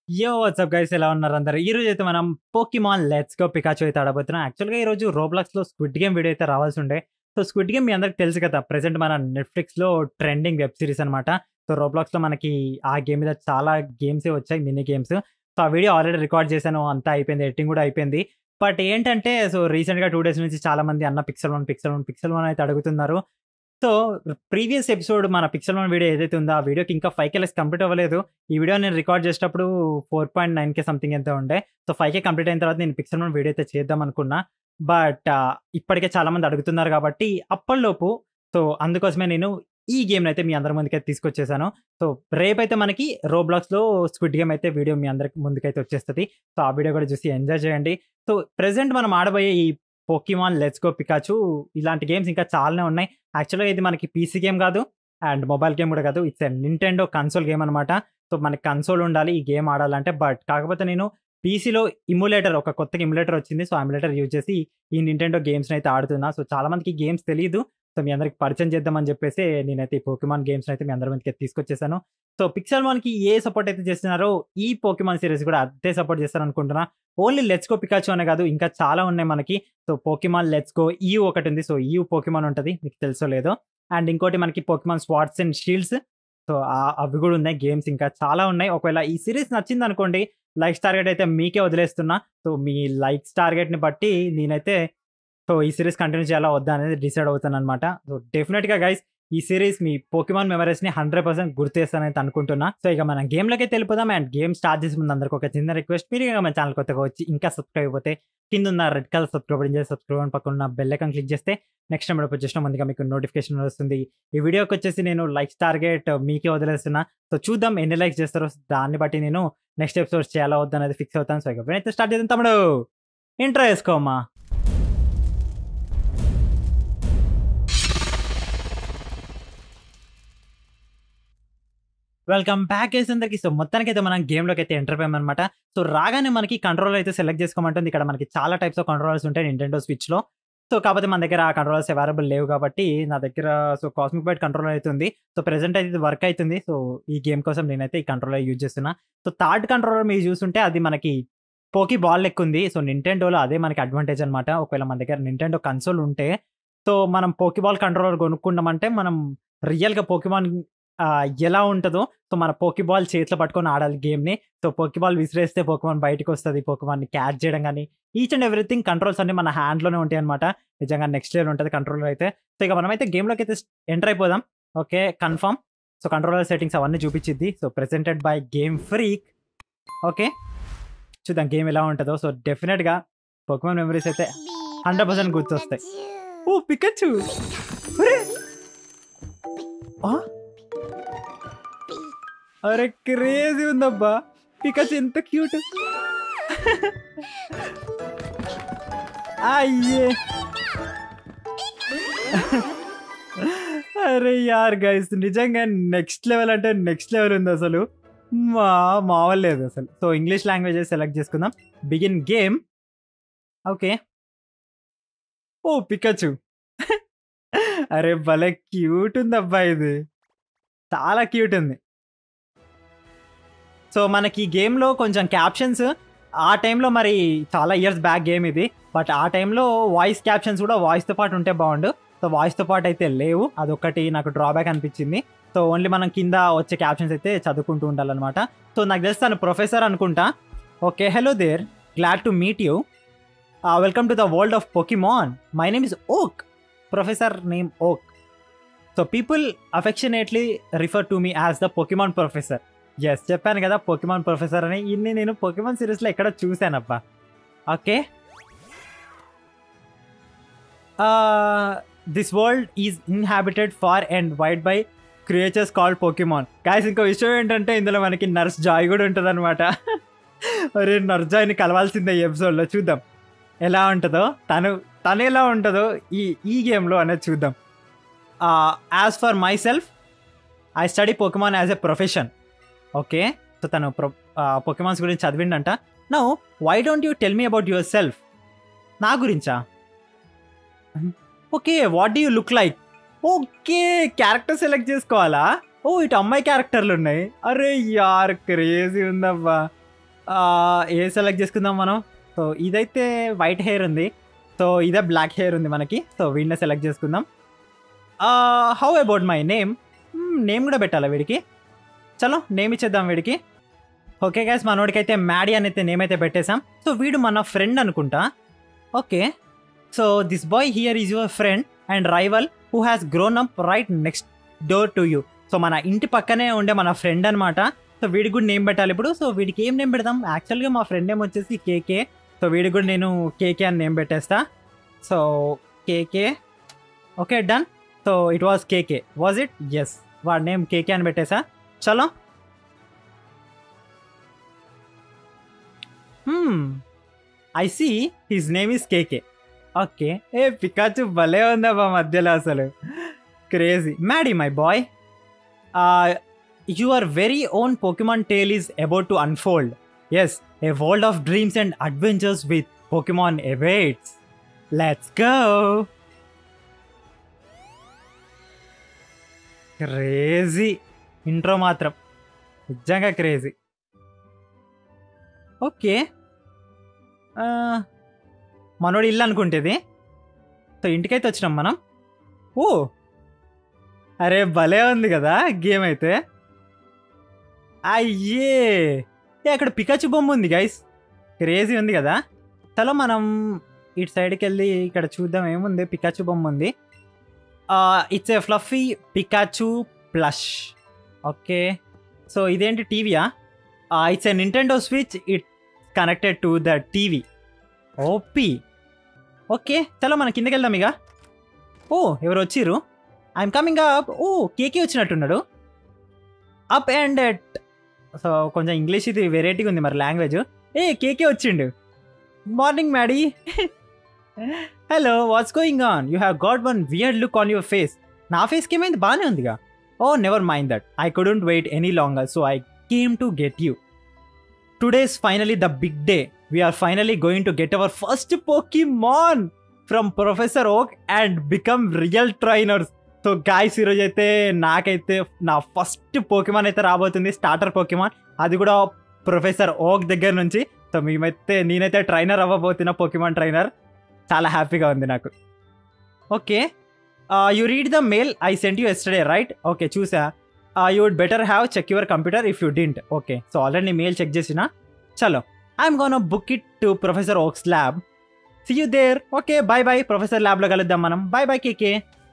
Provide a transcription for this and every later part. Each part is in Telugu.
యో వాట్సాప్ గైస్ ఎలా ఉన్నారు అందరు ఈ రోజు అయితే మనం పోకిమాన్ లెట్స్ గో పికాచో అయితే ఆడబోతున్నాం యాక్చువల్గా ఈ రోజు రోబ్లాక్స్ లో స్క్విడ్ గేమ్ వీడియో అయితే రావాల్సి ఉండే సో స్క్విడ్ గేమ్ మీ అందరికి తెలుసు కదా ప్రెసెంట్ మన నెట్ఫ్లిక్స్ లో ట్రెండింగ్ వెబ్ సిరీస్ అనమాట సో రోబ్లాక్స్ లో మనకి ఆ గేమ్ మీద చాలా గేమ్స్ వచ్చాయి మినీ గేమ్స్ సో ఆ వీడియో ఆల్రెడీ రికార్డ్ చేశాను అంతా అయిపోయింది ఎడిటింగ్ కూడా అయిపోయింది బట్ ఏంటంటే సో రీసెంట్ గా టూ డేస్ నుంచి చాలా మంది అన్న pixel one pixel one pixel one అయితే అడుగుతున్నారు సో ప్రీవియస్ ఎపిసోడ్ మన పిక్సెల్ వన్ వీడియో ఏదైతే ఉందో ఆ వీడియోకి ఇంకా ఫైవ్ కే లెస్ కంప్లీట్ అవ్వలేదు ఈ వీడియో నేను రికార్డ్ చేసేటప్పుడు four point nine K something ఎంత ఉండే సో ఫైవ్ కే కంప్లీట్ అయిన తర్వాత నేను పిక్సెల్ వన్ వీడియో అయితే చేద్దాం అనుకున్నా బట్ ఇప్పటికే చాలా మంది అడుగుతున్నారు కాబట్టి అప్పటిలోపు సో అందుకోసమే నేను ఈ గేమ్ అయితే మీ అందరి ముందుకైతే తీసుకొచ్చేసాను సో రేపైతే మనకి రోబ్లాక్స్ లో స్క్విడ్ గేమ్ అయితే వీడియో మీ అందరికి ముందుకైతే వచ్చేస్తుంది సో ఆ వీడియో కూడా చూసి ఎంజాయ్ చేయండి సో ప్రెసెంట్ మనం ఆడబోయే ఈ పోకిమాన్ లెట్స్ గో పికాచు ఇలాంటి గేమ్స్ ఇంకా చాలానే ఉన్నాయి యాక్చువల్గా ఇది మనకి పీసీ గేమ్ కాదు అండ్ మొబైల్ గేమ్ కూడా కాదు ఇట్స్ నింటెండో కన్సోల్ గేమ్ అనమాట సో మనకి కన్సోల్ ఉండాలి ఈ గేమ్ ఆడాలంటే బట్ కాకపోతే నేను పీసీలో ఇమ్యులేటర్ ఒక కొత్తగా ఇమ్యులేటర్ వచ్చింది సో ఇమ్యులేటర్ యూజ్ చేసి ఈ నింటెండో గేమ్స్ అయితే ఆడుతున్నా సో చాలా మందికి గేమ్స్ తెలియదు సో మీ అందరికి పరిచయం చేద్దామని చెప్పేసి నేనైతే ఈ పోకిమాన్ గేమ్స్ అయితే మీ అందరి మందికి తీసుకొచ్చేసాను సో పిక్సెల్ కి ఏ సపోర్ట్ అయితే చేస్తున్నారో ఈ పోకిమాన్ సిరీస్ కూడా అదే సపోర్ట్ చేస్తారు అనుకుంటున్నా ఓన్లీ లెట్స్ గో పికాచో అనే కాదు ఇంకా చాలా ఉన్నాయి మనకి సో పోకిమాన్ లెట్స్ గో ఈ ఒకటి ఉంది సో ఈ పోకిమాన్ ఉంటుంది మీకు తెలుసో లేదో అండ్ ఇంకోటి మనకి Pokemon swords and shields so అవి కూడా ఉన్నాయి గేమ్స్ ఇంకా చాలా ఉన్నాయి ఒకవేళ ఈ సిరీస్ నచ్చింది అనుకోండి లైక్స్ టార్గెట్ అయితే మీకే వదిలేస్తున్నా సో మీ లైక్స్ టార్గెట్ని బట్టి నేనైతే సో ఈ సిరీస్ కంటిన్యూ చేయాలా వద్దా అనేది డిసైడ్ అవుతాను అనమాట సో డెఫినెట్గా గైస్ ఈ సిరీస్ మీ పోకిమాన్ మెమరీస్ ని హండ్రెడ్ పర్సెంట్ గుర్తేస్తానైతే అనుకుంటున్నా సో ఇక మనం గేమ్ లోకి వెళ్ళిపోదాం అండ్ గేమ్ స్టార్ట్ చేసే ముందు అందరికి ఒక చిన్న రిక్వెస్ట్ మీరు ఇక మన ఛానల్ కొత్తగా వచ్చి ఇంకా సబ్స్క్రైబ్ అయిపోతే కింద ఉన్న రెడ్ కలర్ సబ్స్క్రైబ్ చేసి సబ్స్క్రైబ్ అని పక్కన ఉన్న బెల్ ఐకాన్ క్లిక్ చేస్తే నెక్స్ట్ టైం వచ్చేసిన ముందుగా మీకు నోటిఫికేషన్ వస్తుంది ఈ వీడియోకి వచ్చేసి నేను లైక్స్ టార్గెట్ మీకే వదిలేస్తున్నా సో చూద్దాం ఎన్ని లైక్స్ చేస్తారో దాన్ని బట్టి నేను నెక్స్ట్ ఎపిసోడ్స్ చేయాలా వద్దు అనేది ఫిక్స్ అవుతాను సో ఇక అయితే స్టార్ట్ చేద్దాం తమ్ముడు ఇంట్రో వేసుకోమ్మా వెల్కమ్ బ్యాక్ అందరికి సో మొత్తానికి అయితే మనం గేమ్లోకి అయితే ఎంటర్ అయ్యామన్నమాట సో రాగానే మనకి కంట్రోల్ అయితే సెలెక్ట్ చేసుకోమంటుంది ఇక్కడ మనకి చాలా టైప్స్ ఆఫ్ కంట్రోలర్స్ ఉంటాయి నింటెండో స్విచ్లో సో కాకపోతే మన దగ్గర ఆ కంట్రోలర్స్ అవైలబుల్ లేవు కాబట్టి నా దగ్గర సో కాస్మిక్ బైట్ కంట్రోలర్ అవుతుంది సో ప్రెసెంట్ అయితే ఇది వర్క్ అవుతుంది సో ఈ గేమ్ కోసం నేనైతే ఈ కంట్రోలర్ యూజ్ చేస్తున్నా సో థర్డ్ కంట్రోలర్ మీరు చూస్తుంటే అది మనకి పోకీ బాల్ లెక్క ఉంది సో నింటెండోలో అదే మనకి అడ్వాంటేజ్ అనమాట ఒకవేళ మన దగ్గర నింటెండో కన్సోల్ ఉంటే సో మనం పోకీబాల్ కంట్రోలర్ కొనుక్కున్నామంటే మనం రియల్గా పోకిమాన్ ఎలా ఉంటుందో సో మన పోకీబాల్ చేతిలో పట్టుకొని ఆడాలి గేమ్ని సో పోకీబాల్ విసిరేస్తే పోకిమాన్ బయటకు వస్తుంది పోకిమాన్ని క్యాచ్ చేయడం కానీ ఈచ్ అండ్ ఎవ్రీథింగ్ కంట్రోల్స్ అన్ని మన హ్యాండ్లోనే ఉంటాయి అనమాట నిజంగా నెక్స్ట్ లెవెల్ ఉంటుంది కంట్రోలర్ అయితే సో ఇక మనమైతే గేమ్లోకి అయితే ఎంటర్ అయిపోదాం okay confirm so controller settings అవన్నీ చూపించిద్ది so presented by game freak okay చూద్దాం గేమ్ ఎలా ఉంటుందో సో డెఫినెట్గా పోకిమాన్ మెమరీస్ అయితే హండ్రెడ్ పర్సెంట్ గుర్తొస్తాయి ఓ పికచ్చు అరే క్రేజీ ఉందబ్బా పికచ్ ఎంత క్యూట్ అయ్యే అరే యార్ గైస్ నిజంగా నెక్స్ట్ లెవెల్ అంటే నెక్స్ట్ లెవెల్ ఉంది అసలు మా మావలేదు అసలు సో ఇంగ్లీష్ లాంగ్వేజ్ సెలెక్ట్ చేసుకుందాం బిగిన్ గేమ్ ఓకే ఓ పికచు అరే భలే క్యూట్ ఉంది అబ్బా ఇది చాలా క్యూట్ ఉంది సో మనకి గేమ్లో కొంచెం క్యాప్షన్స్ ఆ టైంలో మరి చాలా ఇయర్స్ బ్యాక్ గేమ్ ఇది బట్ ఆ టైంలో వాయిస్ క్యాప్షన్స్ కూడా వాయిస్తో పాటు ఉంటే బాగుండు సో వాయిస్తో పాటు అయితే లేవు అదొకటి నాకు డ్రాబ్యాక్ అనిపించింది సో ఓన్లీ మనం కింద వచ్చే క్యాప్షన్స్ అయితే చదువుకుంటూ ఉండాలన్నమాట సో నాకు తెలిసి తను ప్రొఫెసర్ అనుకుంటా okay hello there glad to meet you welcome to the world of Pokemon my name is Oak professor name Oak so people affectionately refer to me as the Pokemon professor yes చెప్పాను కదా పొకిమాన్ ప్రొఫెసర్ అని ఇన్ని నేను పొకిమాన్ సిరీస్లో ఎక్కడో చూశానబ్బా okay this world is inhabited far and wide by creatures called Pokemon guys ఇంకో విషయం ఏంటంటే ఇందులో మనకి నర్స్ జాయ్ కూడా ఉంటుంది అనమాట అరే నర్స్ జాయ్ని కలవాల్సిందే ఈ ఎపిసోడ్లో చూద్దాం ఎలా ఉంటుందో తను తను ఎలా ఉంటుందో ఈ ఈ గేమ్లో అనేది చూద్దాం as for myself I study Pokemon as a profession okay so తను ప్రొ పొకిమాన్స్ గురించి చదివిండంట no why don't you tell me about yourself నా గురించా okay what do you look like okay character select చేసుకోవాలా ఓ ఇటు అమ్మాయి క్యారెక్టర్లు ఉన్నాయి అరే యార్ క్రేజీ ఉందబ్బా ఏ సెలెక్ట్ చేసుకుందాం మనం సో ఇదైతే వైట్ హెయిర్ ఉంది సో ఇదే బ్లాక్ హెయిర్ ఉంది మనకి సో వీడిని సెలెక్ట్ చేసుకుందాం how about my name name కూడా పెట్టాలా వీడికి చలో నేమ్ ఇచ్చేద్దాం వీడికి ఓకే గ్యాస్ మనోడికి అయితే మ్యాడీ అని అయితే నేమ్ అయితే పెట్టేశాం సో వీడు మన ఫ్రెండ్ అనుకుంటా okay so this boy here is your friend and rival who has grown up right next door to you so మన ఇంటి పక్కనే ఉండే మన ఫ్రెండ్ అనమాట సో వీడికి కూడా నేమ్ పెట్టాలి ఇప్పుడు సో వీడికి ఏం నేమ్ పెడదాం యాక్చువల్గా మా ఫ్రెండ్ నేమ్ వచ్చేసి కేకే సో వీడికి కూడా నేను కేకే అని నేమ్ పెట్టేస్తా so KK okay done so it was KK was it yes వాడి నేమ్ కేకే అని పెట్టేసా చలో I see his name is KK okay ఏ పికాచు భలే ఉందా మా మధ్యలో అసలు crazy Maddy my boy your very own Pokemon tale is about to unfold as a world of dreams and adventures with Pokemon awaits let's go crazy intro మాత్రం నిజంగా క్రేజీ ఓకే మనోడు ఇల్లు అనుకుంటేది సో ఇంటికైతే వచ్చినాం మనం ఓ అరే భలే ఉంది కదా గేమ్ అయితే అయ్యే ఏ అక్కడ పికాచు బొమ్మ ఉంది గైస్ క్రేజీ ఉంది కదా చలో మనం ఇటు సైడ్కి వెళ్ళి ఇక్కడ చూద్దాం ఏముంది పికాచు బొమ్మ ఉంది it's a fluffy Pikachu plush okay so ఇదేంటి టీవీయా it's a Nintendo switch it connected to the TV ఓపి ఓకే చలో మన కిందకి వెళ్దాం ఇక ఓ ఎవరు వచ్చిర్రు ఐఎమ్ కమింగ్ అప్ ఓ కేకే వచ్చినట్టున్నాడు అప్ అండ్ ఎట్ సో కొంచెం ఇంగ్లీష్ ఇది వెరైటీగా ఉంది మరి లాంగ్వేజ్ ఏ కేకే వచ్చిండు morning Maddy hello what's going on you have got one weird look on your face నా ఫేస్కి ఏమైంది బాగానే ఉందిగా oh never mind that I couldn't wait any longer so I came to get you today's finally the big day we're finally going to get our first Pokemon from professor Oak and become real trainers so guys ఈరోజు అయితే నాకైతే నా ఫస్ట్ పోకిమాన్ అయితే రాబోతుంది స్టార్టర్ పోకిమాన్ అది కూడా ప్రొఫెసర్ ఓక్ దగ్గర నుంచి సో మేమైతే నేనైతే ట్రైనర్ అవ్వబోతున్నా పోకిమాన్ ట్రైనర్ చాలా హ్యాపీగా ఉంది నాకు okay you read the mail I sent you yesterday right okay చూసా you would better have check your computer if you didn't okay so already mail check చేసిన చలో I'm gonna book it to professor Oak's lab see you there okay bye bye professor ల్యాబ్లో కలుద్దాం మనం bye bye KK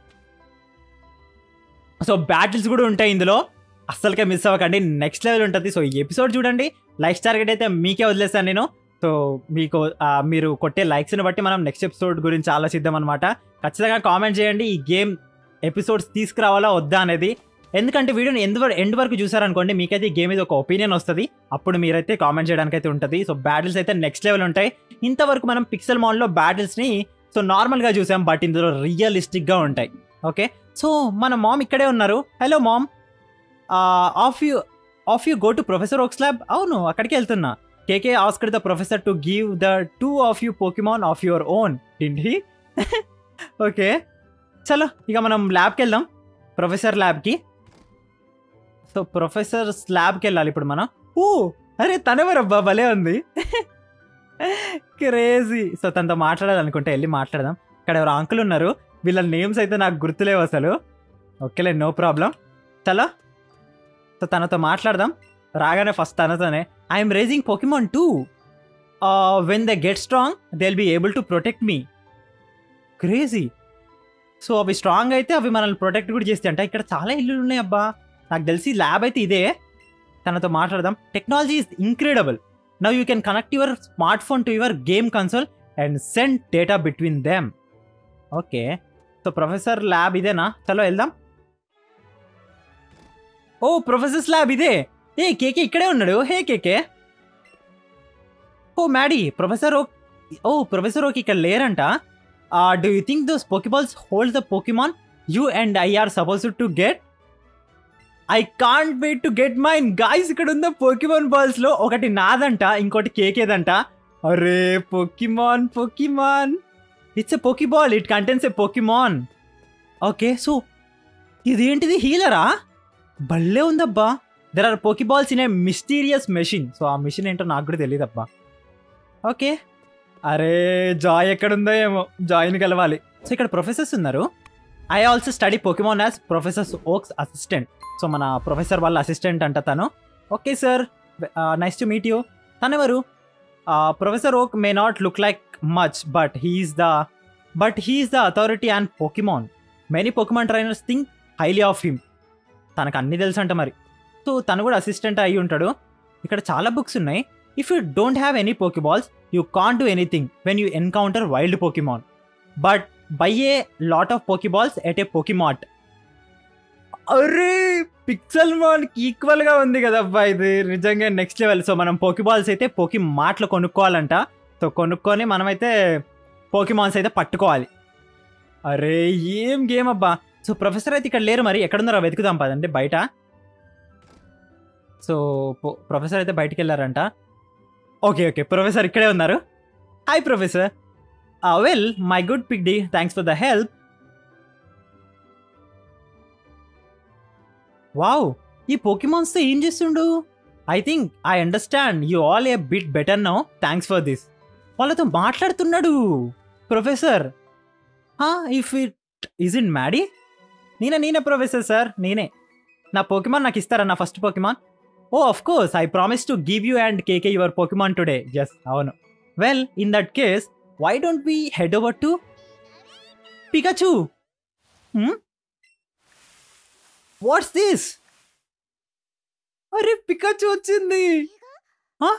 so battles కూడా ఉంటాయి ఇందులో అస్సలకే మిస్ అవ్వకండి నెక్స్ట్ లెవెల్ ఉంటుంది సో ఈ ఎపిసోడ్ చూడండి లైక్స్ టార్గెట్ అయితే మీకే వదిలేస్తాను నేను సో మీకు మీరు కొట్టే లైక్స్ని బట్టి మనం నెక్స్ట్ ఎపిసోడ్ గురించి ఆలోచిద్దాం అనమాట ఖచ్చితంగా కామెంట్ చేయండి ఈ గేమ్ ఎపిసోడ్స్ తీసుకురావాలా వద్దా అనేది ఎందుకంటే వీడియోని ఎండ్ వరకు ఎండ్ వరకు చూసారనుకోండి మీకైతే ఈ గేమ్ మీద ఒక ఒపీనియన్ వస్తుంది అప్పుడు మీరైతే కామెంట్ చేయడానికి అయితే ఉంటుంది సో బ్యాటిల్స్ అయితే నెక్స్ట్ లెవెల్ ఉంటాయి ఇంతవరకు మనం పిక్సెల్ మాల్లో బ్యాటిల్స్ని సో నార్మల్గా చూసాం బట్ ఇందులో రియలిస్టిక్గా ఉంటాయి ఓకే సో మన మామ్ ఇక్కడే ఉన్నారు hello mom off you off you go to professor Oak's lab అవును అక్కడికి వెళ్తున్నా KK asked the professor to give the two of you Pokemon of your own didn't he okay చలో ఇక మనం ల్యాబ్కి వెళ్దాం ప్రొఫెసర్ ల్యాబ్కి సో ప్రొఫెసర్ ల్యాబ్కి వెళ్ళాలి ఇప్పుడు మనం ఓ అరే తనెవరబ్బా భలే ఉంది క్రేజీ సో తనతో మాట్లాడాలనుకుంటే వెళ్ళి మాట్లాడదాం ఇక్కడ ఎవరు అంకుల్ ఉన్నారు వీళ్ళ నేమ్స్ అయితే నాకు గుర్తులేవు అసలు ఓకేలే నో ప్రాబ్లం చలో సో తనతో మాట్లాడదాం రాగానే ఫస్ట్ తనతోనే I'm raising Pokemon too when they get strong they will be able to protect me crazy so అవి స్ట్రాంగ్ అయితే అవి మనల్ని ప్రొటెక్ట్ కూడా చేస్తాయి అంట ఇక్కడ చాలా ఇల్లులు ఉన్నాయి అబ్బా నాకు తెలిసి ల్యాబ్ అయితే ఇదే తనతో మాట్లాడదాం technology is incredible now you can connect your smartphone to your game console and send data between them okay so professor lab ఇదేనా చలో వెళ్దాం ఓ ప్రొఫెసర్స్ ల్యాబ్ ఇదే ఏ కేకే ఇక్కడే ఉన్నాడు hey KK oh Maddy professor ఓ ఓ ప్రొఫెసర్ ఓకి ఇక్కడ లేరంట do you think those Pokeballs hold the Pokemon you and I are suppose to get I can't wait to get mine guys ఇక్కడ ఉన్న పోకిమాన్ బాల్స్ లో ఒకటి నాదంట ఇంకోటి కేకేదంట అరే Pokemon Pokemon it's a Pokeball it contains a Pokemon okay so ఇదేంటిది హీలరా భలే ఉందబ్బా there are Pokeballs in a mysterious machine so ఆ మెషిన్ ఏంటో నాకు కూడా తెలియదు అబ్బా ఓకే అరే జాయ్ ఎక్కడుందో ఏమో జాయ్ని కలవాలి సో ఇక్కడ ప్రొఫెసర్స్ ఉన్నారు I also study Pokemon as professor's Oak's assistant so మన ప్రొఫెసర్ వాళ్ళ అసిస్టెంట్ అంట తను okay sir nice to meet you తను ఎవరు professor Oak may not look like much but he's the but he's the authority and Pokemon many Pokemon trainers think highly of him తనకు అన్ని తెలుసు అంట మరి సో తను కూడా అసిస్టెంట్ అయి ఉంటాడు ఇక్కడ చాలా బుక్స్ ఉన్నాయి if you don't have any Pokeballs you can't do anything when you encounter wild Pokemon but buy a lot of Pokeballs at a Pokemart అరే పిక్సెల్ మాల్కి ఈక్వల్ గా ఉంది కదా అబ్బా ఇది నిజంగా నెక్స్ట్ లెవెల్ సో మనం పోకిబాల్స్ అయితే పోకి మాటలు కొనుక్కోవాలంట సో కొనుక్కొని మనమైతే పోకిమాన్స్ అయితే పట్టుకోవాలి అరే ఏం గేమ్ అబ్బా సో ప్రొఫెసర్ అయితే ఇక్కడ లేరు మరి ఎక్కడున్నారో వెతుకుదాం పదండి బయట సో ప్రొఫెసర్ అయితే బయటికి వెళ్ళారంట ఓకే ఓకే ప్రొఫెసర్ ఇక్కడే ఉన్నారు hi professor well my good pick D thanks for the help wow ఈ పోకిమాన్స్తో ఏం చేస్తుండు I think I understand you all a bit better now thanks for this వాళ్ళతో మాట్లాడుతున్నాడు professor if it is in Maddy నేనే నేనే ప్రొఫెసర్ సార్ నేనే నా పోకిమాన్ నాకు ఇస్తారా నా first Pokemon oh of course I promise to give you and KK your Pokemon today yes అవును well in that case why don't we head over to Pikachu what's this అరే పికచు వచ్చింది Huh?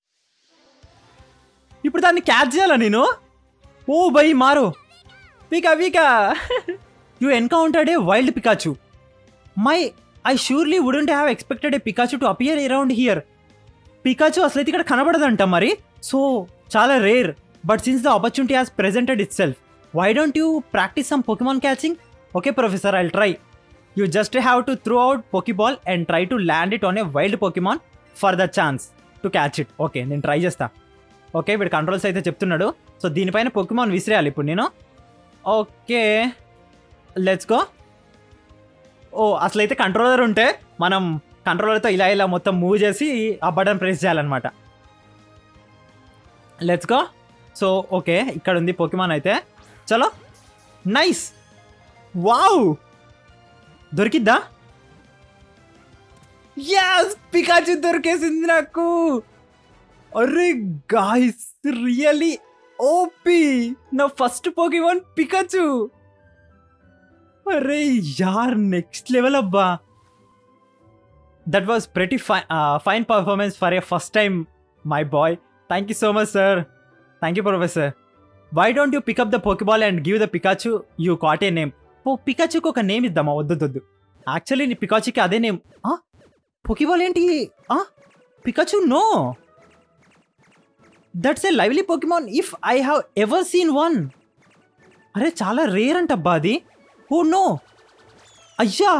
ఇప్పుడు దాన్ని క్యాచ్ చేయాలా నేను ఓ బై మారు pika pika you encountered a wild Pikachu my I surely wouldn't have expected a Pikachu to appear around here Pikachu అసలు ఇక్కడ కనబడదంట మరి సో చాలా rare but since the opportunity has presented itself why don't you practice some Pokemon catching okay professor I'll try you just have to throw out Pokeball and try to land it on a wild Pokemon for the chance to catch it okay నేను ట్రై చేస్తా ఓకే వీడు కంట్రోల్స్ అయితే చెప్తున్నాడు సో దీనిపైన పొకిమాన్ విసిరేయాలి ఇప్పుడు నేను ఓకే లెట్స్ గో ఓ అసలు అయితే కంట్రోలర్ ఉంటే మనం కంట్రోలర్తో ఇలా ఇలా మొత్తం మూవ్ చేసి ఆ బటన్ ప్రెస్ చేయాలన్నమాట లెట్స్ గో సో ఓకే ఇక్కడ ఉంది పొకిమాన్ అయితే చలో నైస్ వావ్ దొరికిద్దా యాస్ పికాచు దొరికేసింది నాకు అరే గాయస్ రియలీ ఓపి నా ఫస్ట్ పోకిమాన్ పికాచు అరే యార్ నెక్స్ట్ లెవెల్ అబ్బా that was pretty fine fine performance for a first time my boy thank you so much sir thank you professor why don't you pick up the Pokeball and give the Pikachu you caught a name పో పికాచుకి ఒక నేమ్ ఇద్దామా వద్దు వద్దు యాక్చువల్లీ నీ పికాచుకి అదే నేమ్ పోకిబాల్ ఏంటి Pikachu no that's a lively Pokemon if I have ever seen one అరే చాలా రేర్ అంటబ్బా అది ఓ నో అయ్యా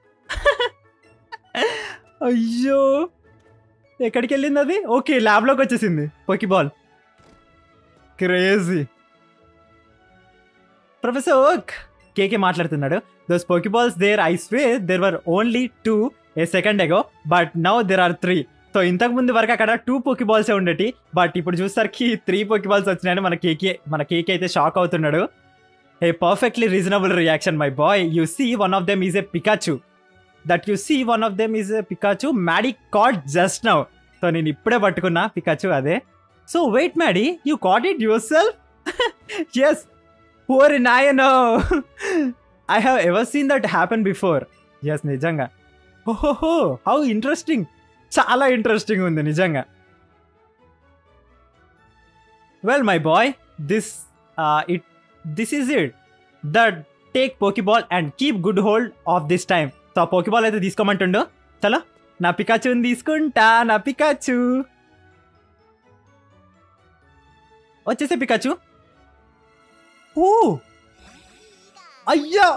అయ్యో ఎక్కడికి వెళ్ళింది అది ఓకే ల్యాబ్లోకి వచ్చేసింది పోకిబాల్ క్రేజీ ప్రొఫెసర్ ఓక్ కేకే మాట్లాడుతున్నాడు those Pokeballs there I swear there were only two a second ago but now there are three so ఇంతకు ముందు వరకు అక్కడ టూ పోకిబాల్సే ఉండేటి బట్ ఇప్పుడు చూసరికి త్రీ పోకిబాల్స్ వచ్చినాయని మన కేకే మన కేకే అయితే షాక్ అవుతున్నాడు a perfectly reasonable reaction my boy you see one of them is a Pikachu that you see one of them is a Pikachu Maddy caught just now so నేను ఇప్పుడే పట్టుకున్నా పికాచు అదే so wait Maddy you caught it yourself yes ఓరి నాయనో I have ever seen that happen before yes నిజంగా ఓహోహో హౌ ఇంట్రెస్టింగ్ చాలా ఇంట్రెస్టింగ్ ఉంది నిజంగా well my boy this it this is it that take Pokeball and keep good hold of this time so ఆ పోకీబాల్ అయితే తీసుకోమంటుండు చలో నా పికాచుని తీసుకుంటా నా పికాచు వచ్చేసే పికాచు ఓ అయ్యా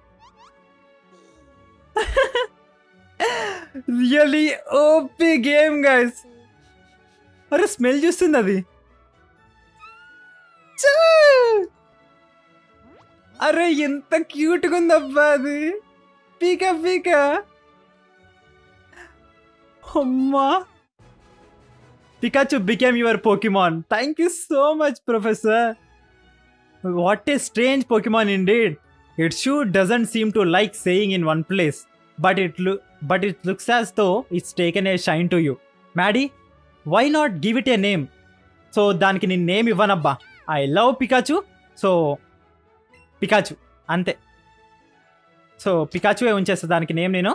రియలీ ఓపీ గేమ్ గైస్ అరే స్మెల్ చూస్తుంది అది ఛే! అరే ఎంత క్యూట్గా ఉందబ్బా అది పీక పీక అమ్మా Pikachu became your Pokemon thank you so much professor what a strange Pokemon indeed it sure doesn't seem to like saying in one place but it లు but it looks as though it's taken a shine to you Maddy why not give it a name so దానికి నేను నేమ్ ఇవ్వనబ్బా I love Pikachu so Pikachu అంతే సో పికాచువే ఉంచేస్తా దానికి నేమ్ నేను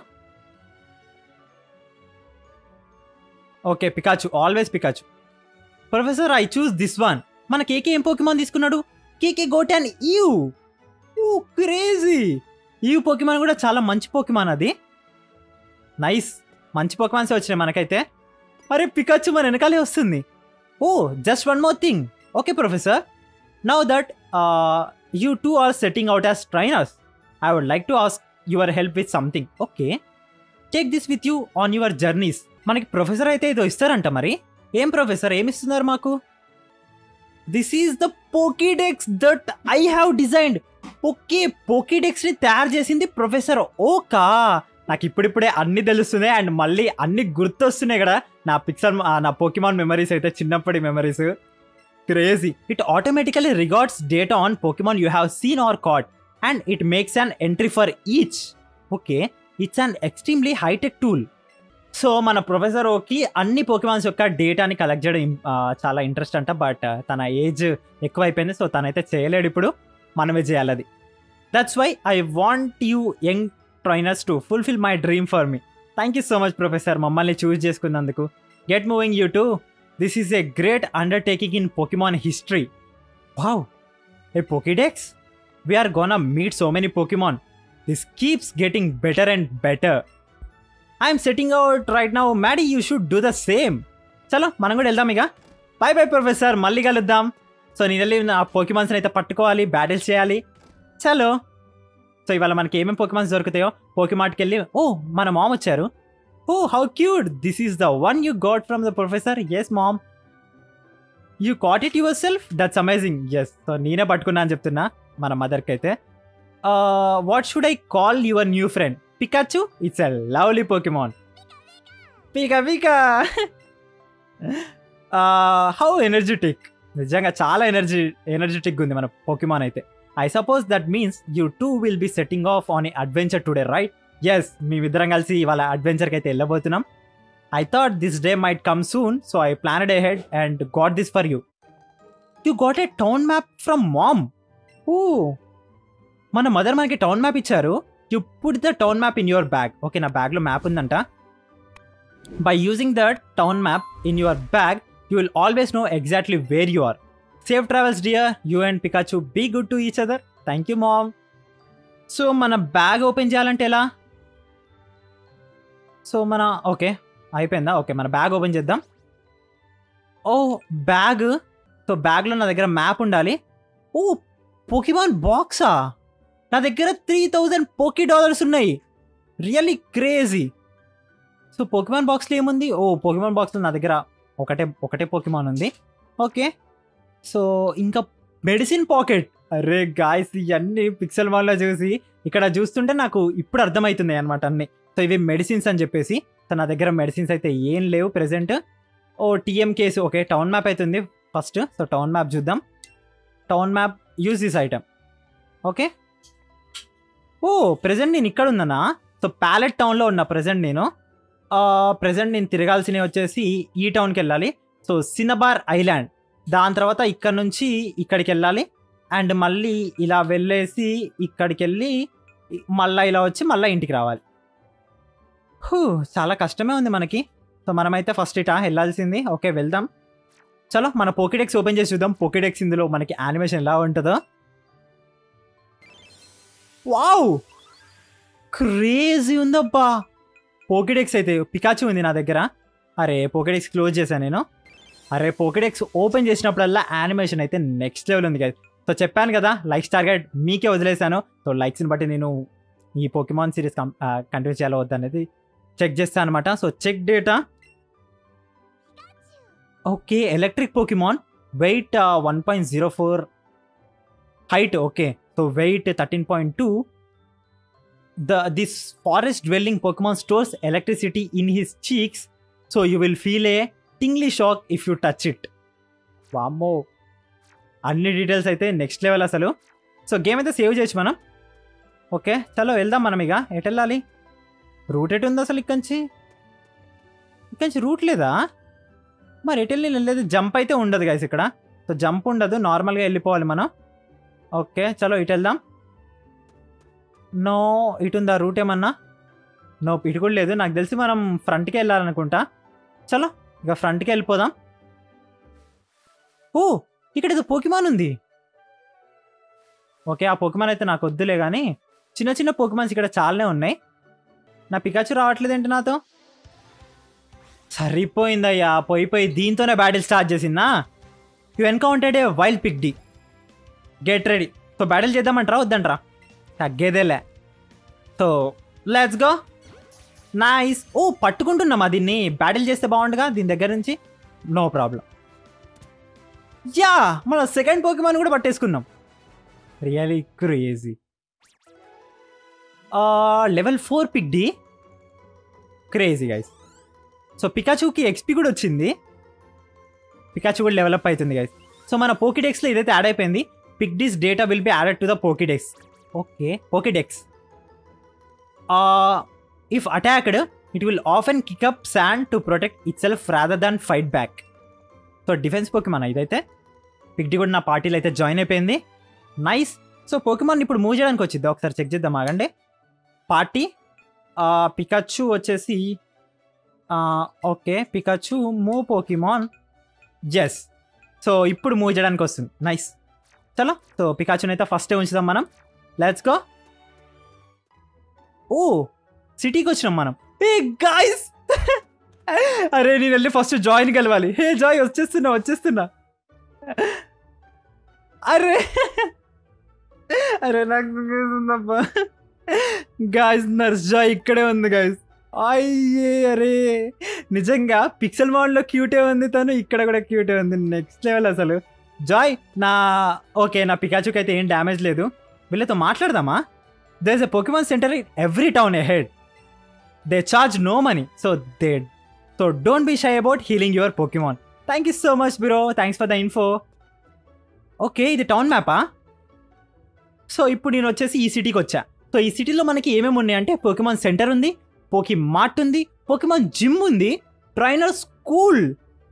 okay Pikachu always Pikachu professor I choose this one మన కేకే ఏం పోకిమాన్ తీసుకున్నాడు KK got and you oh crazy ఈ పోకిమాన్ కూడా చాలా మంచి పోకిమాన్ అది నైస్ మంచి పోకిమాన్స్ వచ్చినాయి మనకైతే అరే పికాచు మన వెనకాలే వస్తుంది oh just one more thing okay professor now that you two are setting out as trainers I would like to ask your help with something okay take this with you on your journeys మనకి ప్రొఫెసర్ అయితే ఏదో ఇస్తారంట మరి ఏం ప్రొఫెసర్ ఏమి ఇస్తున్నారు మాకు this is the Pokedex that I have designed okay Pokedex ని తయారు చేసింది ప్రొఫెసర్ ఓకా నాకు ఇప్పుడిప్పుడే అన్ని తెలుస్తున్నాయి అండ్ మళ్ళీ అన్ని గుర్తొస్తున్నాయి కదా నా పిక్సర్ నా పోకిమాన్ మెమరీస్ అయితే చిన్నప్పటి memories crazy it automatically records data on Pokemon you have seen or caught and it makes an entry for each okay it's an extremely hi tech tool so మన ప్రొఫెసర్ ఓకి అన్ని పోకిమాన్స్ యొక్క డేటాని కలెక్ట్ చేయడం ఇం- ఆ, చాలా ఇంట్రెస్ట్ అంట బట్ తన ఏజ్ ఎక్కువైపోయింది సో తనైతే చేయలేడు ఇప్పుడు మనమే చేయాలి అది that's why I want you young trainers to fulfil my dream for me thank you so much professor మమ్మల్ని చూస్ చేసుకున్నందుకు get moving you too this is a great undertaking in Pokemon history wow a Pokedex we're gonna meet so many Pokemon this keeps getting better and better I'm setting out right now Maddy you should do the same చలో మనం కూడా వెళ్దాం ఇక బాయ్ బాయ్ ప్రొఫెసర్ మళ్ళీ కలుద్దాం సో నేను వెళ్ళి నా పోకిమాన్స్ని అయితే పట్టుకోవాలి బ్యాటిల్స్ చేయాలి చలో సో ఇవాళ మనకి ఏమేమి పోకిమాన్స్ దొరుకుతాయో పోకిమాట్కి వెళ్ళి ఓ మన మామ్ వచ్చారు oh how cute this is the one you got from the professor yes mom you caught it yourself that's amazing yes so నేనే పట్టుకున్నా అని చెప్తున్నా మన మదర్కి అయితే what should I call your new friend Pikachu it's a lovely Pokemon pika pika how energetic నిజంగా చాలా ఎనర్జీ ఎనర్జెటిక్ ఉంది మన పోకిమాన్ అయితే I suppose that means you too will be setting off on A adventure today right yes మేమిద్దరం కలిసి ఇవాళ అడ్వెంచర్కి అయితే వెళ్ళబోతున్నాం I thought this day might come soon so I planned ahead and got this for you you got a town map from mom ఓ మన మదర్ మనకి టౌన్ మ్యాప్ ఇచ్చారు you put the town map in your bag okay నా బ్యాగ్లో మ్యాప్ ఉందంట by using the town map in your bag you will always know exactly where you are safe travels dear you and Pikachu be good to each other thank you mom so మన బ్యాగ్ ఓపెన్ చేయాలంటే ఎలా సో మన ఓకే అయిపోయిందా ఓకే మన బ్యాగ్ ఓపెన్ చేద్దాం ఓ బ్యాగ్ సో బ్యాగ్లో నా దగ్గర మ్యాప్ ఉండాలి ఓ పోకిమాన్ బాక్సా నా దగ్గర త్రీ థౌజండ్ పోకీ డాలర్స్ ఉన్నాయి రియల్లీ క్రేజీ సో పోకిమాన్ బాక్స్లో ఏముంది ఓ పోకిమాన్ బాక్స్లో నా దగ్గర ఒకటే ఒకటే పోకిమాన్ ఉంది ఓకే సో ఇంకా మెడిసిన్ పాకెట్ అరే గాయస్ ఇవన్నీ పిక్సెల్ మాల్లో చూసి ఇక్కడ చూస్తుంటే నాకు ఇప్పుడు అర్థమవుతుంది అనమాట అన్ని సో ఇవి మెడిసిన్స్ అని చెప్పేసి సో నా దగ్గర మెడిసిన్స్ అయితే ఏం లేవు ప్రెసెంట్ ఓ TM case okay town map అవుతుంది ఫస్ట్ సో టౌన్ మ్యాప్ చూద్దాం town map use this item okay ఓ ప్రెసెంట్ నేను ఇక్కడ ఉన్నానా సో ప్యాలెట్ టౌన్లో ఉన్నా ప్రెసెంట్ నేను ప్రెసెంట్ నేను తిరగాల్సినవి వచ్చేసి ఈ టౌన్కి వెళ్ళాలి సో సినబార్ ఐలాండ్ దాని తర్వాత ఇక్కడ నుంచి ఇక్కడికి వెళ్ళాలి అండ్ మళ్ళీ ఇలా వెళ్ళేసి ఇక్కడికి వెళ్ళి మళ్ళీ ఇలా వచ్చి మళ్ళీ ఇంటికి రావాలి హూ చాలా కష్టమే ఉంది మనకి సో మనమైతే ఫస్ట్ ఇటా వెళ్ళాల్సింది ఓకే వెళ్దాం చలో మన పోకెడెక్స్ ఓపెన్ చేసి చూద్దాం పోకెడెక్స్ ఇందులో మనకి యానిమేషన్ ఎలా ఉంటుందో వావ్ క్రేజీ ఉందబ్బా పోకెడెక్స్ అయితే పికాచు ఉంది నా దగ్గర అరే పోకెడెక్స్ క్లోజ్ చేశాను నేను అరే పోకెడెక్స్ ఓపెన్ చేసినప్పుడల్లా యానిమేషన్ అయితే నెక్స్ట్ లెవెల్ ఉంది కదా సో చెప్పాను కదా లైక్స్ టార్గెట్ మీకే వదిలేశాను సో లైక్స్ని బట్టి నేను ఈ పోకిమాన్ సిరీస్ కంటిన్యూ చేయాలో వద్దనేది చెక్ చేస్తాను అనమాట so check data okay electric Pokemon weight one point zero four height okay so weight thirteen point two the this forest dwelling Pokemon stores electricity in his cheeks so you will feel a tingly shock if you touch it వామ్మో అన్ని డీటెయిల్స్ అయితే నెక్స్ట్ లెవెల్ అసలు సో గేమ్ అయితే సేవ్ చేయొచ్చు మనం ఓకే చలో వెళ్దాం మనం ఇక ఎటు వెళ్ళాలి రూట్ ఎటు ఉంది అసలు ఇక్కడి నుంచి ఇక్కడి నుంచి రూట్ లేదా మరి ఎటు వెళ్ళి లేదు జంప్ అయితే ఉండదు గైస్ ఇక్కడ సో జంప్ ఉండదు నార్మల్గా వెళ్ళిపోవాలి మనం ఓకే చలో ఇటు వెళ్దాం నో ఇటు ఉందా రూట్ ఏమన్నా నో ఇటు కూడా లేదు నాకు తెలిసి మనం ఫ్రంట్కి వెళ్ళాలనుకుంటా చలో ఇక ఫ్రంట్కి వెళ్ళిపోదాం ఓ ఇక్కడ ఏదో పోకిమాన్ ఉంది ఓకే ఆ పోకిమాన్ అయితే నాకు వద్దులే కానీ చిన్న చిన్న పోకిమాన్స్ ఇక్కడ చాలానే ఉన్నాయి నా పికాచు రావట్లేదేంటి నాతో సరిపోయిందయ్యా పోయి పోయి దీంతోనే బ్యాటిల్ స్టార్ట్ చేసిందా యు ఎన్కౌంటెడ్ ఏ వైల్డ్ పిక్ డి గెట్ రెడీ సో బ్యాటిల్ చేద్దామంటారా వద్దంటారా తగ్గేదేలే సో లెట్స్ గో నైస్ ఓ పట్టుకుంటున్నామా దీన్ని బ్యాటిల్ చేస్తే బాగుండగా దీని దగ్గర నుంచి నో ప్రాబ్లం యా మన సెకండ్ పోకిమాన్ కూడా పట్టేసుకున్నాం రియలీ క్రేజీ లెవెల్ ఫోర్ పిక్ డి క్రేజీ గైస్ సో పికాచుకి ఎక్స్పీ కూడా వచ్చింది పికాచు కూడా డెవలప్ అవుతుంది గైస్ సో మన పోకిడెక్స్లో ఇదైతే యాడ్ అయిపోయింది Pidgey's data will be added to the Pokedex okay Pokedex if attacked it will ఆఫ్ and kick up sand to protect itself rather than fight back so defence Pokemon ఇదైతే పిక్డి కూడా నా పార్టీలో అయితే జాయిన్ అయిపోయింది నైస్ సో పోకిమాన్ ఇప్పుడు మూవ్ చేయడానికి వచ్చింది ఒకసారి చెక్ చేద్దాం ఆగండి పార్టీ పికచ్చు వచ్చేసి okay Pikachu move Pokemon yes so ఇప్పుడు మూవ్ చేయడానికి వస్తుంది నైస్ చలో సో పికాచుని అయితే ఫస్టే ఉంచుదాం మనం లెట్స్ గో ఓ సిటీకి వచ్చినాం మనం ఏ గాయస్ అరే నేను వెళ్ళి ఫస్ట్ జాయిన్ కలవాలి హే జాయ్ వచ్చేస్తున్నా వచ్చేస్తున్నా అరే అరే నాకు గాయస్ నర్స్ జాయ్ ఇక్కడే ఉంది గాయస్ అయ్యే అరే నిజంగా పిక్సెల్ మోడ్లో క్యూటే ఉంది తను ఇక్కడ కూడా క్యూటే ఉంది నెక్స్ట్ లెవెల్ అసలు జాయ్ నా ఓకే నా పికాచుకి అయితే ఏం డ్యామేజ్ లేదు వీళ్ళతో మాట్లాడదామా there is a Pokemon centre in every town ahead they charge no money so they so don't be shy about healing your Pokemon thank you so much bro thanks for the info okay ఇది టౌన్ మ్యాపా సో ఇప్పుడు నేను వచ్చేసి ఈ సిటీకి వచ్చా సో ఈ సిటీలో మనకి ఏమేమి ఉన్నాయంటే పోకిమాన్ సెంటర్ ఉంది పోకి మార్ట్ ఉంది పోకిమాన్ జిమ్ ఉంది ట్రైనర్ స్కూల్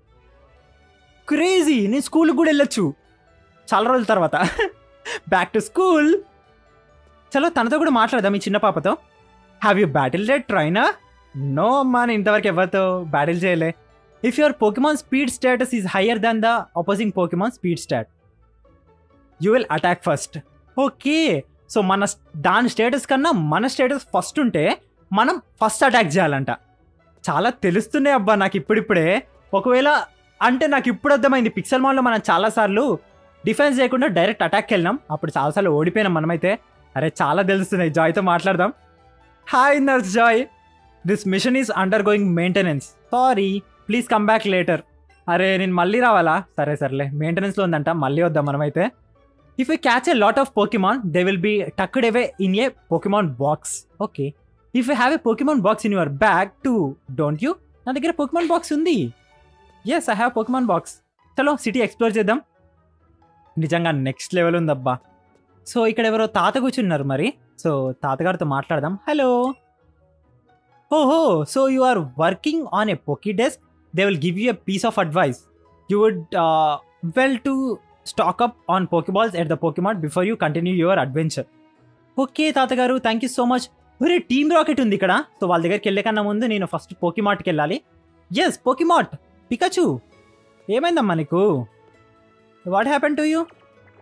క్రేజీ నేను స్కూల్కి కూడా వెళ్ళొచ్చు చాలా రోజుల తర్వాత బ్యాక్ టు స్కూల్ చలో తనతో కూడా మాట్లాడదాం ఈ చిన్న పాపతో have you battled trainer no అమ్మా నేను ఇంతవరకు ఎవరితో బ్యాటిల్ చేయలే if your Pokemon speed status is higher than the opposing Pokemon speed stat you will attack first okay so మన దాని స్టేటస్ కన్నా మన స్టేటస్ ఫస్ట్ ఉంటే మనం ఫస్ట్ అటాక్ చేయాలంట చాలా తెలుస్తున్నాయి అబ్బా నాకు ఇప్పుడిప్పుడే ఒకవేళ అంటే నాకు ఇప్పుడు అర్థమైంది పిక్సెల్ మాల్లో మనం చాలాసార్లు డిఫెన్స్ చేయకుండా డైరెక్ట్ అటాక్కి వెళ్ళినాం అప్పుడు చాలాసార్లు ఓడిపోయినాం మనమైతే అరే చాలా తెలుస్తున్నాయి జాయ్తో మాట్లాడదాం hi nurse Joy this machine is undergoing maintenance sorry please come back later అరే నేను మళ్ళీ రావాలా సరే సర్లే మెయింటెనెన్స్లో ఉందంట మళ్ళీ వద్దాం మనమైతే if you catch a lot of Pokemon they will be tucked away in a Pokemon box okay if you have a Pokemon box in your bag too don't you నా దగ్గర పోకిమాన్ బాక్స్ ఉంది yes I have Pokemon box చలో సిటీ ఎక్స్ప్లోర్ చేద్దాం నిజంగా నెక్స్ట్ లెవెల్ ఉందబ్బా సో ఇక్కడ ఎవరో తాత కూర్చున్నారు మరి సో తాతగారితో మాట్లాడదాం హలో ఓహో so you are working on a Pokedex they will give you a piece of advice you would well to stock up on Pokeballs at the Pokemart before you continue your adventure okay తాతగారు థ్యాంక్ యూ సో మచ్ ఒరే టీమ్ రాకెట్ ఉంది ఇక్కడ సో వాళ్ళ దగ్గరికి వెళ్ళే కన్నా ముందు నేను ఫస్ట్ పోకీమార్ట్కి వెళ్ళాలి ఎస్ పోకీమార్ట్ పికచు ఏమైందమ్మా నీకు what happen to you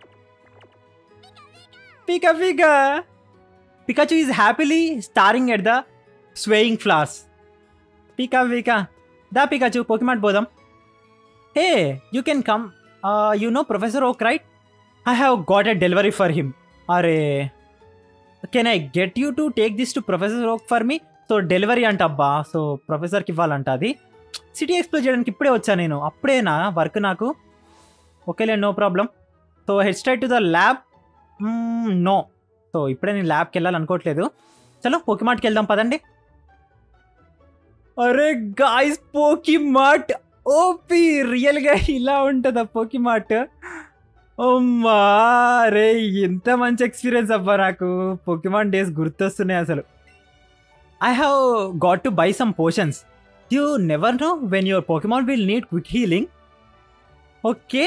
pika pika Pikachu is happily staring at the swaying flowers pika pika దా పికాచు పోకిమాట్ పోదాం hey you can come you know professor Oak right I have got a delivery for him అరే can I get you to take this to professor Oak for me so delivery అంట అబ్బా సో ప్రొఫెసర్కి ఇవ్వాలంట అది సిటీ ఎక్స్ప్లోర్ చేయడానికి ఇప్పుడే వచ్చా నేను అప్పుడేనా వర్క్ నాకు ఓకేలే no problem so head straight to the lab no so ఇప్పుడే నేను ల్యాబ్కి వెళ్ళాలనుకోవట్లేదు చలో పోకిమార్ట్కి వెళ్దాం పదండి అరే గాయస్ పోకి మార్ట్ ఓపి రియల్గా ఇలా ఉంటుందా పోకి మార్ట్ అమ్మా రే ఎంత మంచి ఎక్స్పీరియన్స్ అబ్బా నాకు పొకిమాన్ డేస్ గుర్తొస్తున్నాయి అసలు I have got to buy some potions you never know when your Pokemon will need quick healing okay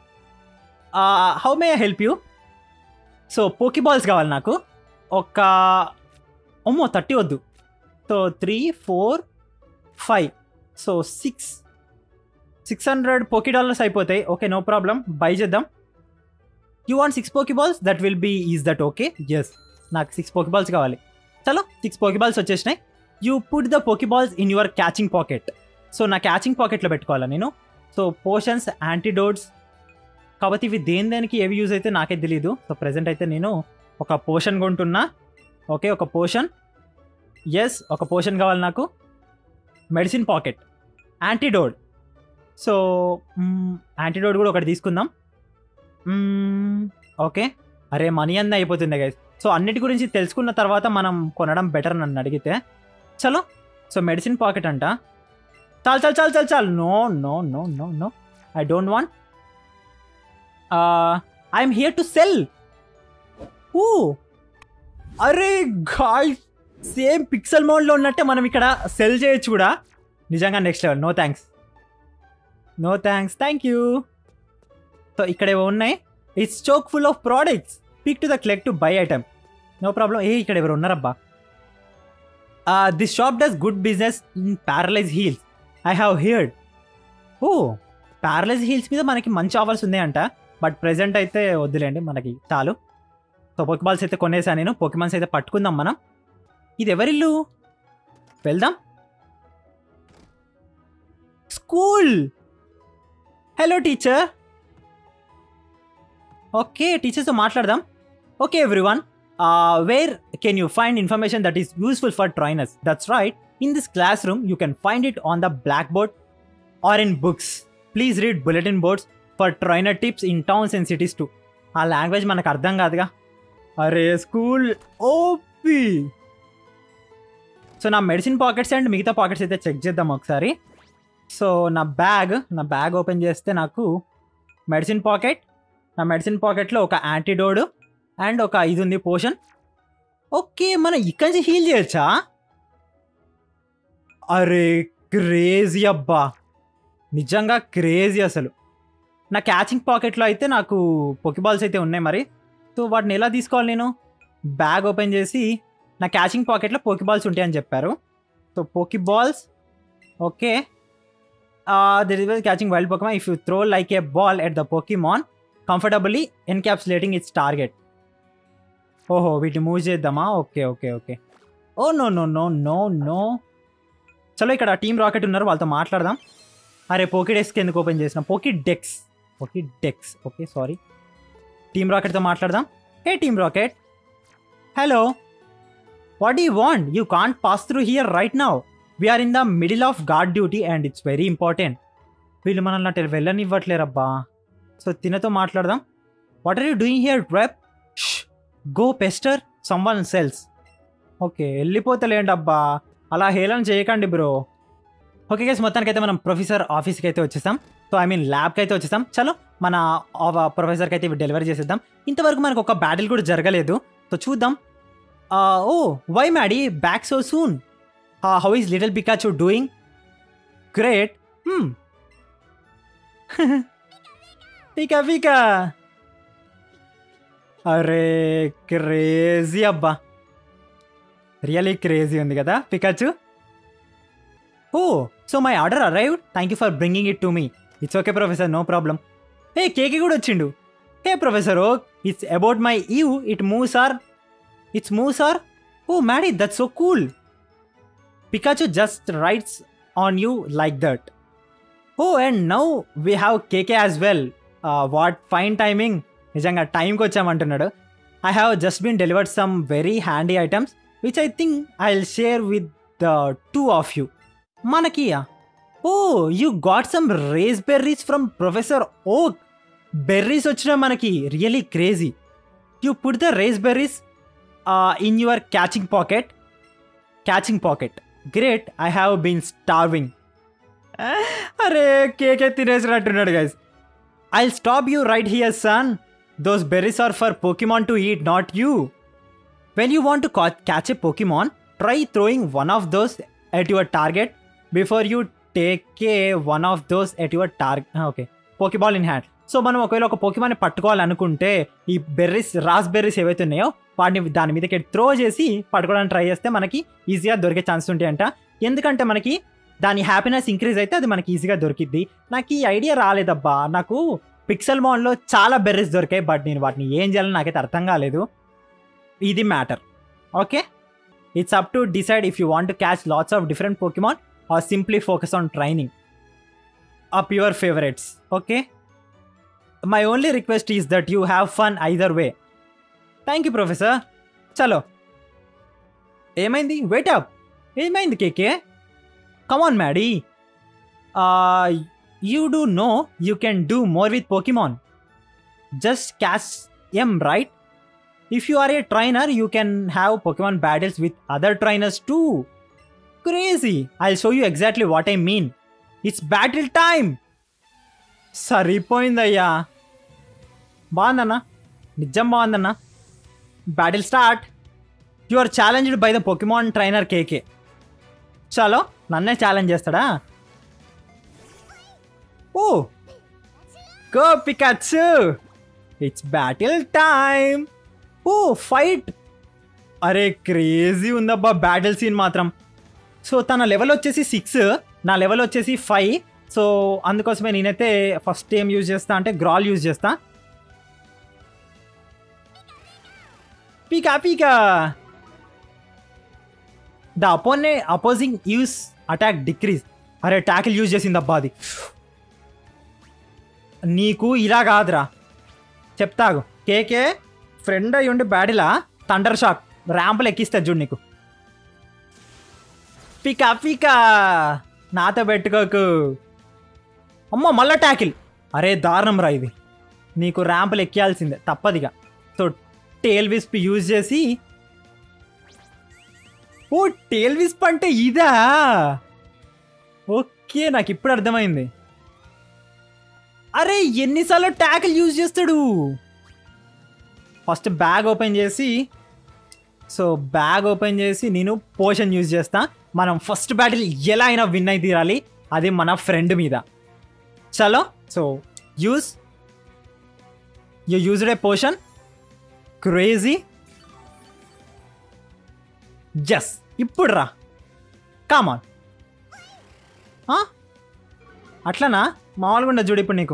how may I help you so poke balls కావాలి నాకు ఒక అమ్మో థర్టీ వద్దు so three four five so six six hundred poke dollars అయిపోతాయి ఓకే నో ప్రాబ్లం బై చేద్దాం you want six poke balls that will be is that okay yes నాకు సిక్స్ పోకీ బాల్స్ కావాలి చలో సిక్స్ పోకీ బాల్స్ వచ్చేసినాయి you put the poke balls in your catching pocket so నా క్యాచింగ్ పాకెట్లో పెట్టుకోవాలా నేను సో పోషన్స్ యాంటీడోట్స్ కాబట్టి ఇవి దేని దేనికి ఏవి యూజ్ అయితే నాకే తెలియదు సో ప్రజెంట్ అయితే నేను ఒక పోషన్ కొంటున్నా ఓకే ఒక పోషన్ ఎస్ ఒక పోషన్ కావాలి నాకు medicine pocket antidote so antidote కూడా ఒకటి తీసుకుందాం ఓకే అరే మనీ అన్నీ అయిపోతుంది గైస్ సో అన్నిటి గురించి తెలుసుకున్న తర్వాత మనం కొనడం బెటర్ నన్ను అడిగితే చలో సో మెడిసిన్ పాకెట్ అంట చాలు చాలు చాలు చాలు చాలు no no no no no I don't want I'm here to sell ఊ అరే గాయ్ సేమ్ పిక్సెల్ మోడ్లో ఉన్నట్టే మనం ఇక్కడ సెల్ చేయొచ్చు కూడా నిజంగా next level no thanks no thanks thank you so ఇక్కడ ఏవో ఉన్నాయి it's choke full of products pick to the clerk to buy item no problem ఏ ఇక్కడ ఎవరు ఉన్నారబ్బా this shop does good business in paralyze heals I have heard of paralyze heals మీద మనకి మంచి ఆఫర్స్ ఉన్నాయంట బట్ ప్రెసెంట్ అయితే వద్దులేండి మనకి చాలు సో పొకిబాల్స్ అయితే కొనేసా నేను పొకిమాన్స్ అయితే పట్టుకుందాం మనం ఇది ఎవరిల్లు వెళ్దాం స్కూల్ హలో టీచర్ ఓకే టీచర్స్తో మాట్లాడదాం okay everyone where can you find information that is useful for trainers that's right in this classroom you can find it on the blackboard or in books please read bulletin boards for trainer tips in towns and cities to ఆ లాంగ్వేజ్ మనకు అర్థం కాదుగా అరే స్కూల్ ఓపి సో నా మెడిసిన్ పాకెట్స్ అండ్ మిగతా పాకెట్స్ అయితే చెక్ చేద్దాం ఒకసారి సో నా బ్యాగ్ నా బ్యాగ్ ఓపెన్ చేస్తే నాకు మెడిసిన్ పాకెట్ నా మెడిసిన్ పాకెట్లో ఒక యాంటీడోడ్ అండ్ ఒక ఇది ఉంది పోషన్ ఓకే మనం ఇక్కడి నుంచి హీల్ చేయొచ్చా అరే క్రేజీ అబ్బా నిజంగా క్రేజీ అసలు నా క్యాచింగ్ పాకెట్లో అయితే నాకు పొకిబాల్స్ అయితే ఉన్నాయి మరి సో వాటిని ఎలా తీసుకోవాలి నేను బ్యాగ్ ఓపెన్ చేసి నా క్యాచింగ్ పాకెట్లో పోకీబాల్స్ ఉంటాయని చెప్పారు so poke balls okay there is catching wild Pokemon if you throw like a ball at the Pokemon comfortably encapsulating its target ఓహో వీటిని మూవ్ చేద్దామా okay okay okay oh no no no no no చలో ఇక్కడ టీమ్ రాకెట్ ఉన్నారు వాళ్ళతో మాట్లాడదాం అరే పోకీ డెస్క్ ఎందుకు ఓపెన్ చేసిన Pokedex Pokedex okay sorry Team రాకెట్తో మాట్లాడదాం hey Team Rocket hello what you want you can't pass through here right now we're in the middle of guard duty and it's very important వీళ్ళు మనల్ని అటు వెళ్ళనివ్వట్లేరబ్బా సో తినతో మాట్లాడదాం what are you doing here డ్రెప్ go pester some else okay వెళ్ళిపోతలేండి అబ్బా అలా హేళన చేయకండి బ్రో ఓకే గైస్ మొత్తానికి అయితే మనం ప్రొఫెసర్ ఆఫీస్కి అయితే వచ్చేసాం సో ఐ మీన్ ల్యాబ్కి అయితే వచ్చేసాం చలో మన ప్రొఫెసర్కి అయితే ఇవి డెలివరీ చేసేద్దాం ఇంతవరకు మనకు ఒక బ్యాటిల్ కూడా జరగలేదు సో చూద్దాం oh why Maddy back so soon how is little Pikachu doing great pika pika అరే క్రేజీ అబ్బా రియలీ క్రేజీ ఉంది కదా Pikachu oh so my order arrive thank you for bringing it to me it's okay professor no problem hey కేకి కూడా వచ్చిండు hey professor oh it's about my you it moves or it's moves or oh Maddy that so cool Pikachu just rights on you like that oh and now we have KK as well what fine timing నిజంగా టైంకి వచ్చామంటున్నాడు I have just been delivered some very handy items which I think I will share with the two of you మనకి oh you got some razz berries from professor oh berries వచ్చిన మనకి really crazy you put the razz berries in your catching pocket catching pocket great I have been starving అరే KK తినేసినట్టున్నాడు guys I stop you right here son those berries are for Pokemon to eat not you when you want to catch a Pokemon try throwing one of those at your target before you take a one of those at your target okay poke ball in hand so మనం ఒకవేళ ఒక పోకిమాన్ని పట్టుకోవాలనుకుంటే ఈ బెర్రీస్ రాస్ బెర్రీస్ ఏవైతే ఉన్నాయో వాటిని దాని మీదకి త్రో చేసి పట్టుకోవడానికి ట్రై చేస్తే మనకి ఈజీగా దొరికే ఛాన్స్ ఉంటాయంట ఎందుకంటే మనకి దాని హ్యాపీనెస్ ఇంక్రీజ్ అయితే అది మనకి ఈజీగా దొరికిద్ది నాకు ఈ ఐడియా రాలేదబ్బా నాకు పిక్సెల్ మోన్లో చాలా బెర్రీస్ దొరికాయి బట్ నేను వాటిని ఏం చేయాలో నాకైతే అర్థం కాలేదు ఇది matter okay it's up to decide if you want to catch lots of different Pokemon are simply focus on training up your favourites okay my only request is that you have fun either way thank you professor చలో ఏమైంది వెయిట్ అప్ ఏమైంది కేకే కమాన్ Maddy you do no you can do more with Pokemon just catch M right if you are a trainer you can have pokemon battles with other trainers too crazy i'll show you exactly what i mean it's battle time సరిపోయిందయ్యా బాగుందన్నా నిజం బాగుందన్నా battle start you are challenged by the Pokemon trainer KK చలో నన్నే ఛాలెంజ్ చేస్తాడా oh go Pikachu it's battle time oh fight అరే క్రేజీ ఉందబ్బా బ్యాటిల్ సీన్ మాత్రం సో తన లెవెల్ వచ్చేసి సిక్స్ నా లెవెల్ వచ్చేసి ఫైవ్ సో అందుకోసమే నేనైతే ఫస్ట్ ఏం యూజ్ చేస్తా అంటే గ్రాల్ యూజ్ చేస్తా pika pika the opponent opposing use attack decrease అరే ట్యాకిల్ యూజ్ చేసిందబ్బా అది నీకు ఇలా కాదురా చెప్తాగు కేకే ఫ్రెండ్ అయి ఉండి బ్యాడిలా థండర్ షాక్ ర్యాంపులు ఎక్కిస్తా చూడు నీకు పికా పికా నాతో పెట్టుకోకు అమ్మో మళ్ళా ట్యాకిల్ అరే దారుణం రా ఇది నీకు ర్యాంపులు ఎక్కియాల్సిందే తప్పదిగా సో టేల్ విస్ప్ యూజ్ చేసి ఓ టేల్ విస్ప్ అంటే ఇదా ఓకే నాకు ఇప్పుడు అర్థమైంది అరే ఎన్నిసార్లు ట్యాకిల్ యూజ్ చేస్తాడు ఫస్ట్ బ్యాగ్ ఓపెన్ చేసి సో బ్యాగ్ ఓపెన్ చేసి నేను పోషన్ యూజ్ చేస్తా మనం ఫస్ట్ బ్యాటిల్ ఎలా అయినా విన్ అయి తీరాలి అది మన ఫ్రెండ్ మీద చలో so use you used a potion crazy just ఇప్పుడు రా కామాన్ అట్లనా మామూలుగా ఉండదు చూడు ఇప్పుడు నీకు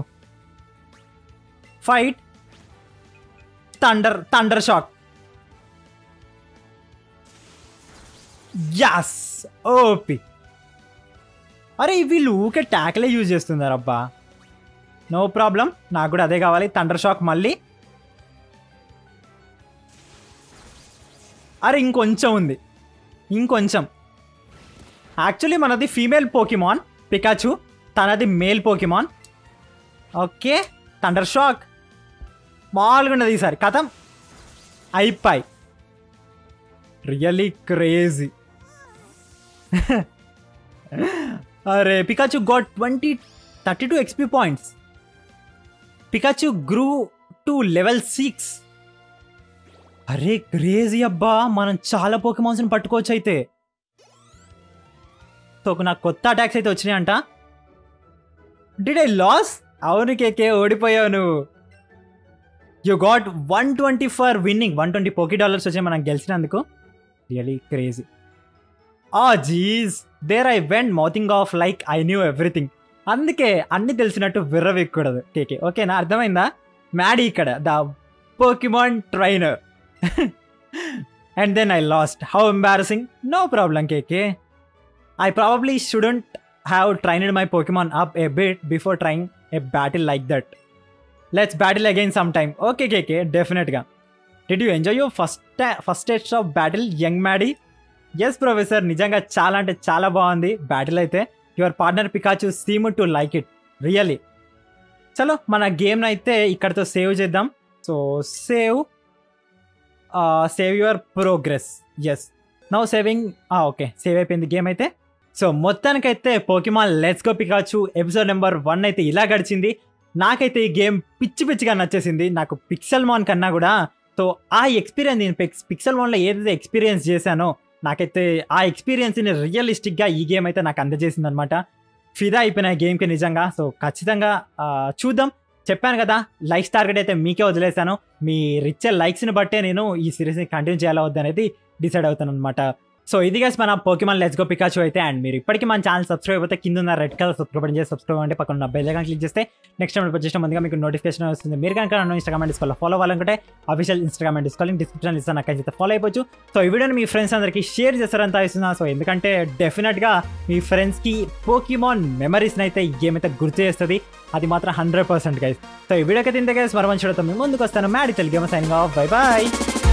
fight thunder thunder shock as OP అరే వీళ్ళు ఊకే ట్యాక్లే యూజ్ చేస్తున్నారు అబ్బా నో ప్రాబ్లం నాకు కూడా అదే కావాలి థండర్ షాక్ మళ్ళీ అరే ఇంకొంచెం ఉంది ఇంకొంచెం యాక్చువల్లీ మనది ఫీమేల్ పోకిమాన్ పికాచు తనది male Pokemon okay thunder shock మామూలుగా ఉన్నది ఈసారి కథం అయిపోయి రియలీ క్రేజీ అరే Pikachu got twenty thirty two XP points Pikachu grew to level six అరే క్రేజీ అబ్బా మనం చాలా పోకిమాన్స్ని పట్టుకోవచ్చు అయితే సో నాకు కొత్త అటాక్స్ అయితే వచ్చినాయంట డిడ్ ఐ లాస్ అవును కేకే ఓడిపోయావు నువ్వు you got one twenty for winning one twenty poke dollars వచ్చాయి మనం గెలిచినందుకు really crazy ah geez there I went mouthing off like I knew everything అందుకే అన్ని తెలిసినట్టు విర్రవెక్కకూడదు కేకే ఓకేనా అర్థమైందా మ్యాడీ ఇక్కడ the Pokemon trainer and then I lost how embarrassing no problem KK I probably shouldn't have trained my Pokemon up a bit before trying a battle like that let's battle again some time okay KK డెఫినెట్గా did you enjoy your first first stage of battle young Maddy yes professor నిజంగా చాలా అంటే చాలా బాగుంది బ్యాటిల్ అయితే your partner Pikachu seem to like it really చలో మన గేమ్ అయితే ఇక్కడతో సేవ్ చేద్దాం so save save your progress yes no saving okay save అయిపోయింది గేమ్ అయితే సో మొత్తానికైతే Pokemon let's go Pikachu episode number one అయితే ఇలా గడిచింది నాకైతే ఈ గేమ్ పిచ్చి పిచ్చిగా నచ్చేసింది నాకు పిక్సెల్ మాన్ కన్నా కూడా సో ఆ ఎక్స్పీరియన్స్ నేను పిక్స్ పిక్సెల్ మాన్లో ఏదైతే ఎక్స్పీరియన్స్ చేశానో నాకైతే ఆ ఎక్స్పీరియన్స్ని రియలిస్టిక్గా ఈ గేమ్ అయితే నాకు అందజేసింది అనమాట ఫిదా అయిపోయిన గేమ్కి నిజంగా సో ఖచ్చితంగా ఆ, చూద్దాం చెప్పాను కదా లైక్స్ టార్గెట్ అయితే మీకే వదిలేశాను మీ రిచ్ లైక్స్ని బట్టే నేను ఈ సిరీస్ని కంటిన్యూ చేయాలా వద్దనేది డిసైడ్ అవుతాను అనమాట సో ఇది గైస్ మన పోకిమాన్ లెట్స్ గో పికాచు అయితే అండ్ మీరు ఇప్పటికీ మన ఛానల్ సబ్స్క్రైబ్ అయితే కింద ఉన్న రెడ్ కలర్ సబ్స్క్రైబ్ చేసి సబ్స్క్రైబ్ అంటే పక్కన ఉన్న బెల్ ఐకాన్ క్లిక్ చేస్తే నెక్స్ట్ టైం వచ్చేసిన ముందుగా మీకు నోటిఫికేషన్ వస్తుంది మీరు కనుక నన్ను ఇన్స్టాగ్రామ్ అండ్ డిస్కౌల్ ఫాలో అవ్వాలనుకుంటే official Instagram and Discord description ఇస్తాను నాకు అయితే ఫాలో అయిపోవచ్చు సో ఈ వీడియోని మీ ఫ్రెండ్స్ అందరికీ షేర్ చేస్తారని ఇస్తున్నా సో ఎందుకంటే డెఫినెట్గా మీ ఫ్రెండ్స్కి పోకిమాన్ మెమరీస్ని అయితే ఈ గేమ్ అయితే గుర్తు చేస్తుంది అది మాత్రం హండ్రెడ్ పర్సెంట్ గైస్ సో ఈ వీడియోకి తింటే గైస్ మరో మంచి మీ ముందుకు వస్తాను Maddy Telugu game signing off bye bye